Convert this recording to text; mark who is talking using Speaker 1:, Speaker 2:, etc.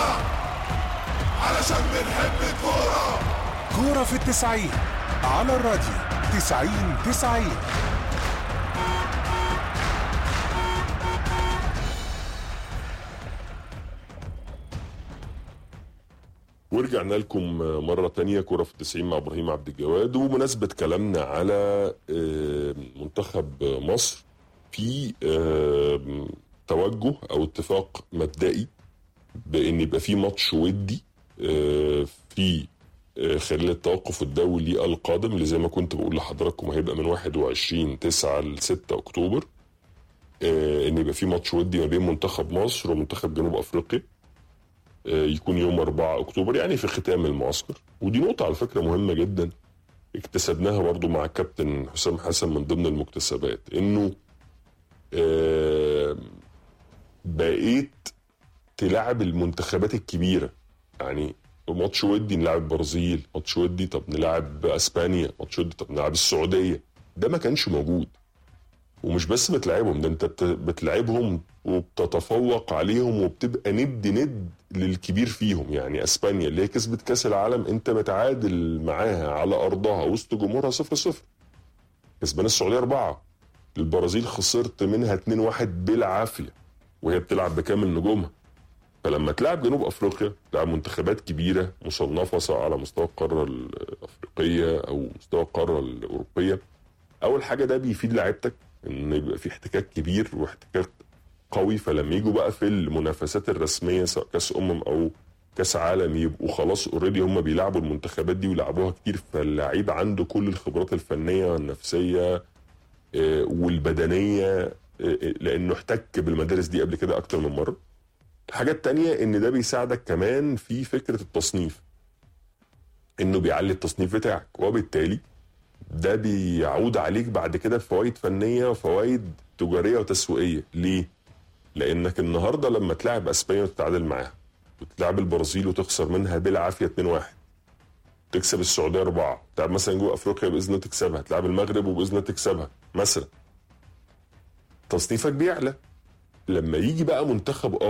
Speaker 1: علشان بنحب الكورة
Speaker 2: كورة في التسعين على الراديو تسعين تسعين
Speaker 3: ورجعنا لكم مرة تانية كرة في التسعين مع إبراهيم عبد الجواد ومناسبة كلامنا على آه، منتخب مصر في آه، توجه أو اتفاق مبدئي بأن يبقى في ماتش ودي آه، في آه، خلال التوقف الدولي القادم اللي زي ما كنت بقول لحضراتكم هيبقى من 21 9 ل 6 أكتوبر آه، ان يبقى في ماتش ودي ما بين منتخب مصر ومنتخب جنوب افريقيا آه، يكون يوم 4 اكتوبر يعني في ختام المعسكر ودي نقطه على فكره مهمه جدا اكتسبناها برضو مع الكابتن حسام حسن من ضمن المكتسبات انه آه، بقيت تلعب المنتخبات الكبيره يعني ماتش ودي نلعب برازيل ماتش ودي طب نلعب اسبانيا ماتش ودي طب نلعب السعوديه ده ما كانش موجود ومش بس بتلعبهم ده انت بت- بتلعبهم وبتتفوق عليهم وبتبقى ند ند للكبير فيهم يعني اسبانيا اللي هي كسبت كاس العالم انت متعادل معاها على ارضها وسط جمهورها 0 0 كسبان السعوديه اربعه البرازيل خسرت منها 2 1 بالعافيه وهي بتلعب بكامل نجومها فلما تلعب جنوب افريقيا تلعب منتخبات كبيره مصنفه سواء على مستوى القاره الافريقيه او مستوى القاره الاوروبيه اول حاجه ده بيفيد لعيبتك ان يبقى في احتكاك كبير واحتكاك قوي فلما يجوا بقى في المنافسات الرسميه سواء كاس امم او كاس عالم يبقوا خلاص اوريدي هم بيلعبوا المنتخبات دي ويلعبوها كتير فاللعيب عنده كل الخبرات الفنيه والنفسيه آه، والبدنيه آه، آه، لانه احتك بالمدارس دي قبل كده اكتر من مره الحاجه التانية ان ده بيساعدك كمان في فكره التصنيف انه بيعلي التصنيف بتاعك وبالتالي ده بيعود عليك بعد كده بفوائد فنيه وفوائد تجاريه وتسويقيه ليه لانك النهارده لما تلعب اسبانيا وتتعادل معاها وتلعب البرازيل وتخسر منها بالعافيه 2-1 تكسب السعوديه اربعه تلعب مثلا جوه افريقيا باذن الله تكسبها تلعب المغرب وباذن الله تكسبها مثلا تصنيفك بيعلى لما يجي بقى منتخب